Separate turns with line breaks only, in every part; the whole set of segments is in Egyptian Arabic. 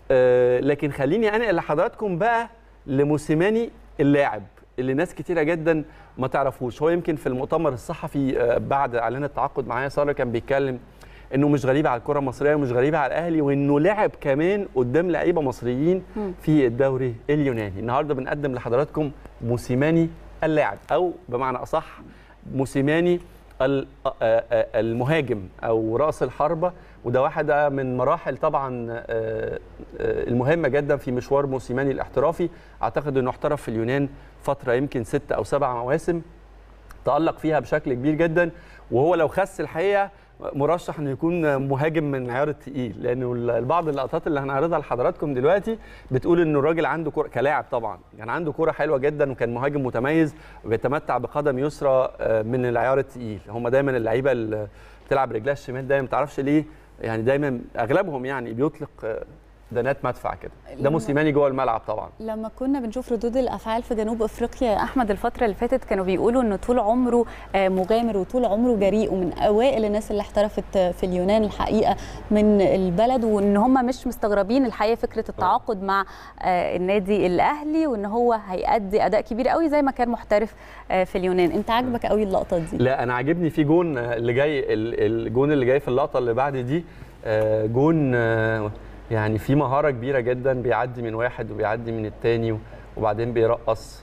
آه لكن خليني انقل لحضراتكم بقى لموسيماني اللاعب اللي ناس كتيره جدا ما تعرفوش هو يمكن في المؤتمر الصحفي آه بعد اعلان التعاقد معايا ساره كان بيتكلم انه مش غريب على الكره المصريه ومش غريب على الاهلي وانه لعب كمان قدام لعيبه مصريين في الدوري اليوناني النهارده بنقدم لحضراتكم موسيماني اللاعب او بمعنى اصح موسيماني المهاجم او راس الحربه وده واحده من مراحل طبعا المهمه جدا في مشوار موسيماني الاحترافي اعتقد انه احترف في اليونان فتره يمكن ست او سبع مواسم تالق فيها بشكل كبير جدا وهو لو خس الحقيقه مرشح انه يكون مهاجم من عيار التقيل لانه بعض اللقطات اللي هنعرضها لحضراتكم دلوقتي بتقول انه الراجل عنده كرة كلاعب طبعا كان يعني عنده كرة حلوه جدا وكان مهاجم متميز وبيتمتع بقدم يسرى من العيار التقيل هم دايما اللعيبه اللي بتلعب رجلها الشمال دايما ما تعرفش ليه يعني دايما اغلبهم يعني بيطلق دنات مدفع كده ده موسيماني جوه الملعب طبعا
لما كنا بنشوف ردود الافعال في جنوب افريقيا يا احمد الفتره اللي فاتت كانوا بيقولوا انه طول عمره مغامر وطول عمره جريء ومن اوائل الناس اللي احترفت في اليونان الحقيقه من البلد وان هم مش مستغربين الحقيقه فكره التعاقد مع النادي الاهلي وان هو هيأدي اداء كبير قوي زي ما كان محترف في اليونان انت عاجبك قوي اللقطه دي
لا انا عاجبني في جون اللي جاي الجون اللي جاي في اللقطه اللي بعد دي جون يعني في مهارة كبيرة جدا بيعدي من واحد وبيعدي من التاني وبعدين بيرقص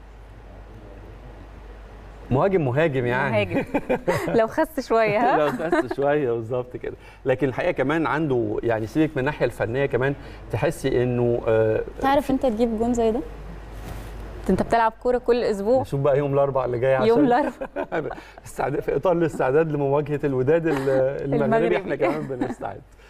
مهاجم مهاجم يعني
مهاجم لو خس شويه ها
لو خس شويه بالظبط كده لكن الحقيقه كمان عنده يعني سيبك من الناحيه الفنيه كمان تحسي انه آه
تعرف انت تجيب جون زي ده انت بتلعب كوره كل اسبوع
نشوف بقى يوم الاربعاء اللي جاي عشان
يوم الاربعاء
استعداد في اطار الاستعداد لمواجهه الوداد المغربي احنا كمان بنستعد